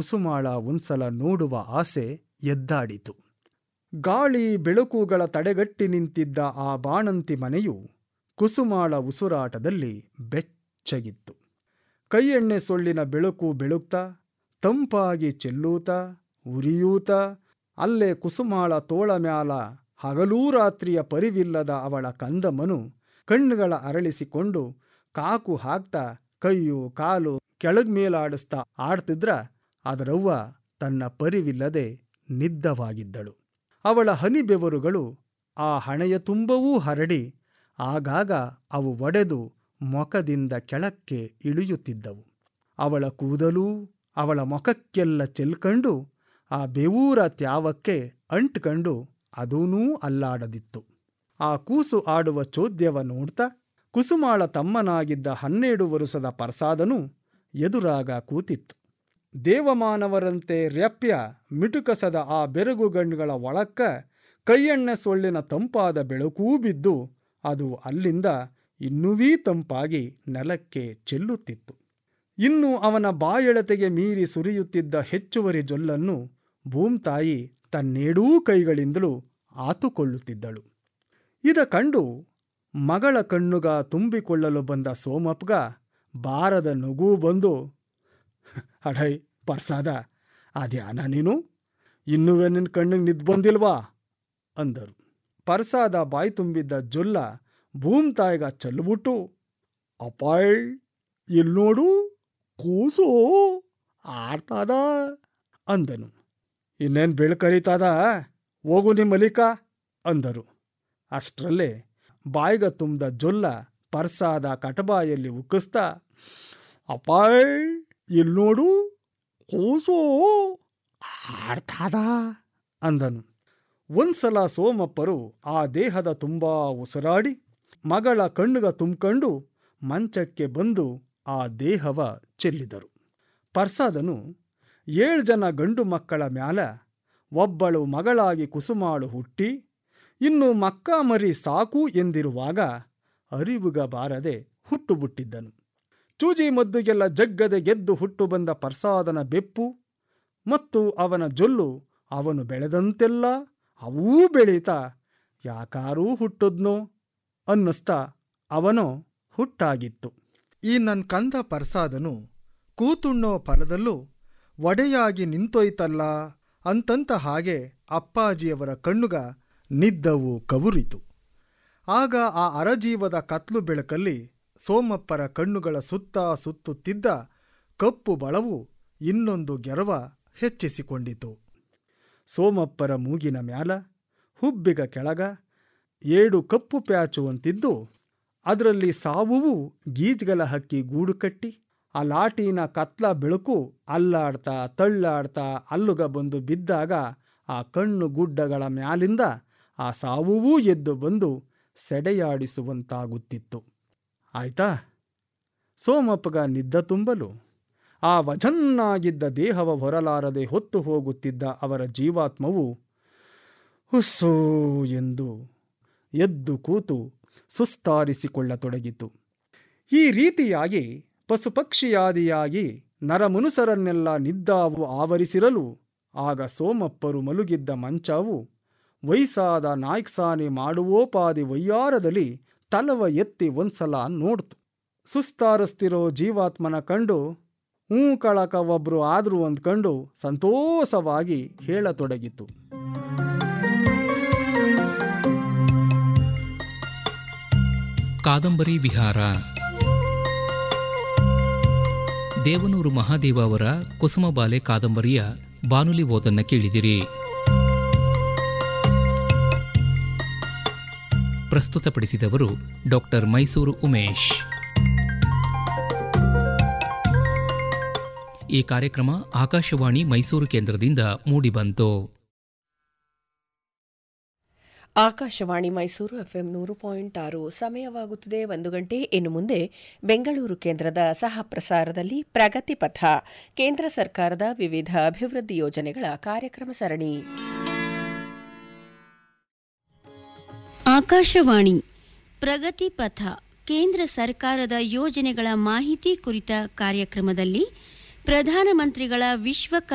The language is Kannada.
ಕುಸುಮಾಳ ಒಂದ್ಸಲ ನೋಡುವ ಆಸೆ ಎದ್ದಾಡಿತು ಗಾಳಿ ಬೆಳಕುಗಳ ತಡೆಗಟ್ಟಿ ನಿಂತಿದ್ದ ಆ ಬಾಣಂತಿ ಮನೆಯು ಕುಸುಮಾಳ ಉಸುರಾಟದಲ್ಲಿ ಬೆಚ್ಚಗಿತ್ತು ಕೈಯೆಣ್ಣೆ ಸೊಳ್ಳಿನ ಬೆಳಕು ಬೆಳುಕ್ತಾ ತಂಪಾಗಿ ಚೆಲ್ಲೂತ ಉರಿಯೂತ ಅಲ್ಲೇ ಕುಸುಮಾಳ ತೋಳ ಮ್ಯಾಲ ಹಗಲೂ ರಾತ್ರಿಯ ಪರಿವಿಲ್ಲದ ಅವಳ ಕಂದಮ್ಮನು ಕಣ್ಣುಗಳ ಅರಳಿಸಿಕೊಂಡು ಕಾಕು ಹಾಕ್ತಾ ಕೈಯು ಕಾಲು ಕೆಳಗ್ ಮೇಲಾಡಿಸ್ತಾ ಆಡ್ತಿದ್ರ ಅದರವ್ವ ತನ್ನ ಪರಿವಿಲ್ಲದೆ ನಿದ್ದವಾಗಿದ್ದಳು ಅವಳ ಹನಿಬೆವರುಗಳು ಆ ಹಣೆಯ ತುಂಬವೂ ಹರಡಿ ಆಗಾಗ ಅವು ಒಡೆದು ಮೊಕದಿಂದ ಕೆಳಕ್ಕೆ ಇಳಿಯುತ್ತಿದ್ದವು ಅವಳ ಕೂದಲೂ ಅವಳ ಮೊಖಕ್ಕೆಲ್ಲ ಚೆಲ್ಕಂಡು ಆ ಬೆವೂರ ತ್ಯಾವಕ್ಕೆ ಅಂಟ್ಕಂಡು ಅದೂನೂ ಅಲ್ಲಾಡದಿತ್ತು ಆ ಕೂಸು ಆಡುವ ಚೋದ್ಯವ ನೋಡ್ತಾ ಕುಸುಮಾಳ ತಮ್ಮನಾಗಿದ್ದ ಹನ್ನೆರಡು ವರುಷದ ಪರ್ಸಾದನು ಎದುರಾಗ ಕೂತಿತ್ತು ದೇವಮಾನವರಂತೆ ರೆಪ್ಯ ಮಿಟುಕಸದ ಆ ಬೆರಗುಗಣ್ಣುಗಳ ಒಳಕ್ಕ ಕೈಯೆಣ್ಣೆ ಸೊಳ್ಳಿನ ತಂಪಾದ ಬೆಳಕೂ ಬಿದ್ದು ಅದು ಅಲ್ಲಿಂದ ಇನ್ನುವೀ ತಂಪಾಗಿ ನೆಲಕ್ಕೆ ಚೆಲ್ಲುತ್ತಿತ್ತು ಇನ್ನು ಅವನ ಬಾಯೆಳತೆಗೆ ಮೀರಿ ಸುರಿಯುತ್ತಿದ್ದ ಹೆಚ್ಚುವರಿ ಜೊಲ್ಲನ್ನು ಭೂಮ್ತಾಯಿ ತನ್ನೇಡೂ ಕೈಗಳಿಂದಲೂ ಆತುಕೊಳ್ಳುತ್ತಿದ್ದಳು ಇದ ಕಂಡು ಮಗಳ ಕಣ್ಣುಗ ತುಂಬಿಕೊಳ್ಳಲು ಬಂದ ಸೋಮಪ್ಗ ಬಾರದ ನಗು ಬಂದು ಅಡೈ ಪರ್ಸಾದ ಅದ್ಯಾನ ನೀನು ಇನ್ನುವೇ ನಿನ್ನ ಕಣ್ಣಿಗೆ ನಿದ್ ಬಂದಿಲ್ವಾ ಅಂದರು ಪರ್ಸಾದ ಬಾಯಿ ತುಂಬಿದ್ದ ಜೊಲ್ಲ ಭೂಮ್ತಾಯಿಗ ಚೆಲ್ಬಿಟ್ಟು ಅಪಾಯ್ ಇಲ್ಲಿ ನೋಡು ಕೂಸು ಆಡ್ತಾದ ಅಂದನು ಇನ್ನೇನು ಬೆಳಕರಿತಾದ ಹೋಗು ನಿಮ್ಮ ಮಲಿಕ ಅಂದರು ಅಷ್ಟರಲ್ಲೇ ಬಾಯಿಗ ತುಂಬಿದ ಜೊಲ್ಲ ಪರ್ಸಾದ ಕಟಬಾಯಲ್ಲಿ ಉಕ್ಕಿಸ್ತಾ ಅಪಾಯ್ ಇಲ್ಲಿ ನೋಡು ಕೂಸು ಆಡ್ತಾದ ಅಂದನು ಒಂದ್ಸಲ ಸೋಮಪ್ಪರು ಆ ದೇಹದ ತುಂಬಾ ಉಸಿರಾಡಿ ಮಗಳ ಕಣ್ಣುಗ ತುಂಬ್ಕೊಂಡು ಮಂಚಕ್ಕೆ ಬಂದು ಆ ದೇಹವ ಚೆಲ್ಲಿದರು ಪರ್ಸಾದನು ಏಳು ಜನ ಗಂಡು ಮಕ್ಕಳ ಮ್ಯಾಲ ಒಬ್ಬಳು ಮಗಳಾಗಿ ಕುಸುಮಾಳು ಹುಟ್ಟಿ ಇನ್ನು ಮಕ್ಕ ಮರಿ ಸಾಕು ಎಂದಿರುವಾಗ ಅರಿವುಗ ಬಾರದೆ ಹುಟ್ಟುಬುಟ್ಟಿದ್ದನು ಚೂಜಿ ಮದ್ದುಗೆಲ್ಲ ಜಗ್ಗದೆ ಗೆದ್ದು ಹುಟ್ಟು ಬಂದ ಪರ್ಸಾದನ ಬೆಪ್ಪು ಮತ್ತು ಅವನ ಜೊಲ್ಲು ಅವನು ಬೆಳೆದಂತೆಲ್ಲ ಅವೂ ಬೆಳೀತಾ ಯಾಕಾರೂ ಹುಟ್ಟದ್ನೋ ಅನ್ನಿಸ್ತಾ ಅವನೋ ಹುಟ್ಟಾಗಿತ್ತು ಈ ನನ್ನ ಕಂದ ಪರ್ಸಾದನು ಕೂತುಣ್ಣೋ ಫಲದಲ್ಲೂ ಒಡೆಯಾಗಿ ನಿಂತೋಯ್ತಲ್ಲ ಅಂತಂತ ಹಾಗೆ ಅಪ್ಪಾಜಿಯವರ ಕಣ್ಣುಗ ನಿದ್ದವು ಕವುರಿತು ಆಗ ಆ ಅರಜೀವದ ಕತ್ಲು ಬೆಳಕಲ್ಲಿ ಸೋಮಪ್ಪರ ಕಣ್ಣುಗಳ ಸುತ್ತ ಸುತ್ತುತ್ತಿದ್ದ ಕಪ್ಪು ಬಳವು ಇನ್ನೊಂದು ಗೆರವ ಹೆಚ್ಚಿಸಿಕೊಂಡಿತು ಸೋಮಪ್ಪರ ಮೂಗಿನ ಮ್ಯಾಲ ಹುಬ್ಬಿಗ ಕೆಳಗ ಏಳು ಕಪ್ಪು ಪ್ಯಾಚು ಅಂತಿದ್ದು ಅದರಲ್ಲಿ ಸಾವುವು ಗೀಜ್ಗಲ ಹಕ್ಕಿ ಗೂಡು ಕಟ್ಟಿ ಆ ಲಾಟಿನ ಕತ್ಲ ಬೆಳಕು ಅಲ್ಲಾಡ್ತಾ ತಳ್ಳಾಡ್ತಾ ಅಲ್ಲುಗ ಬಂದು ಬಿದ್ದಾಗ ಆ ಕಣ್ಣು ಗುಡ್ಡಗಳ ಮ್ಯಾಲಿಂದ ಆ ಸಾವುವೂ ಎದ್ದು ಬಂದು ಸೆಡೆಯಾಡಿಸುವಂತಾಗುತ್ತಿತ್ತು ಆಯ್ತಾ ಸೋಮಪ್ಪಗ ನಿದ್ದ ತುಂಬಲು ಆ ವಜನ್ನಾಗಿದ್ದ ದೇಹವ ಹೊರಲಾರದೆ ಹೊತ್ತು ಹೋಗುತ್ತಿದ್ದ ಅವರ ಜೀವಾತ್ಮವು ಹುಸ್ಸೂ ಎಂದು ಎದ್ದು ಕೂತು ಸುಸ್ತಾರಿಸಿಕೊಳ್ಳತೊಡಗಿತು ಈ ರೀತಿಯಾಗಿ ಪಶುಪಕ್ಷಿಯಾದಿಯಾಗಿ ನರಮನುಸರನ್ನೆಲ್ಲ ನಿದ್ದಾವು ಆವರಿಸಿರಲು ಆಗ ಸೋಮಪ್ಪರು ಮಲಗಿದ್ದ ಮಂಚಾವು ವಯಸ್ಸಾದ ನಾಯ್ಕ್ಸಾನೆ ಮಾಡುವೋಪಾದಿ ವಯ್ಯಾರದಲ್ಲಿ ತಲವ ಎತ್ತಿ ಒಂದ್ಸಲ ನೋಡ್ತು ಸುಸ್ತಾರಿಸ್ತಿರೋ ಜೀವಾತ್ಮನ ಕಂಡು ಹ್ಞೂ ಕಳಕ ಒಬ್ರು ಆದ್ರು ಅಂದ್ಕಂಡು ಸಂತೋಷವಾಗಿ ಹೇಳತೊಡಗಿತು ಕಾದಂಬರಿ ವಿಹಾರ ದೇವನೂರು ಮಹಾದೇವ ಅವರ ಕುಸುಮಬಾಲೆ ಕಾದಂಬರಿಯ ಬಾನುಲಿ ಓದನ್ನ ಕೇಳಿದಿರಿ ಪ್ರಸ್ತುತಪಡಿಸಿದವರು ಡಾಕ್ಟರ್ ಮೈಸೂರು ಉಮೇಶ್ ಈ ಕಾರ್ಯಕ್ರಮ ಆಕಾಶವಾಣಿ ಮೈಸೂರು ಕೇಂದ್ರದಿಂದ ಮೂಡಿಬಂತು ಆಕಾಶವಾಣಿ ಮೈಸೂರು ಎಫ್ಎಂ ನೂರು ಪಾಯಿಂಟ್ ಆರು ಸಮಯವಾಗುತ್ತದೆ ಒಂದು ಗಂಟೆ ಇನ್ನು ಮುಂದೆ ಬೆಂಗಳೂರು ಕೇಂದ್ರದ ಸಹ ಪ್ರಸಾರದಲ್ಲಿ ಪ್ರಗತಿ ಪಥ ಕೇಂದ್ರ ಸರ್ಕಾರದ ವಿವಿಧ ಅಭಿವೃದ್ಧಿ ಯೋಜನೆಗಳ ಕಾರ್ಯಕ್ರಮ ಸರಣಿ ಆಕಾಶವಾಣಿ ಪ್ರಗತಿ ಪಥ ಕೇಂದ್ರ ಸರ್ಕಾರದ ಯೋಜನೆಗಳ ಮಾಹಿತಿ ಕುರಿತ ಕಾರ್ಯಕ್ರಮದಲ್ಲಿ ಪ್ರಧಾನಮಂತ್ರಿಗಳ ವಿಶ್ವ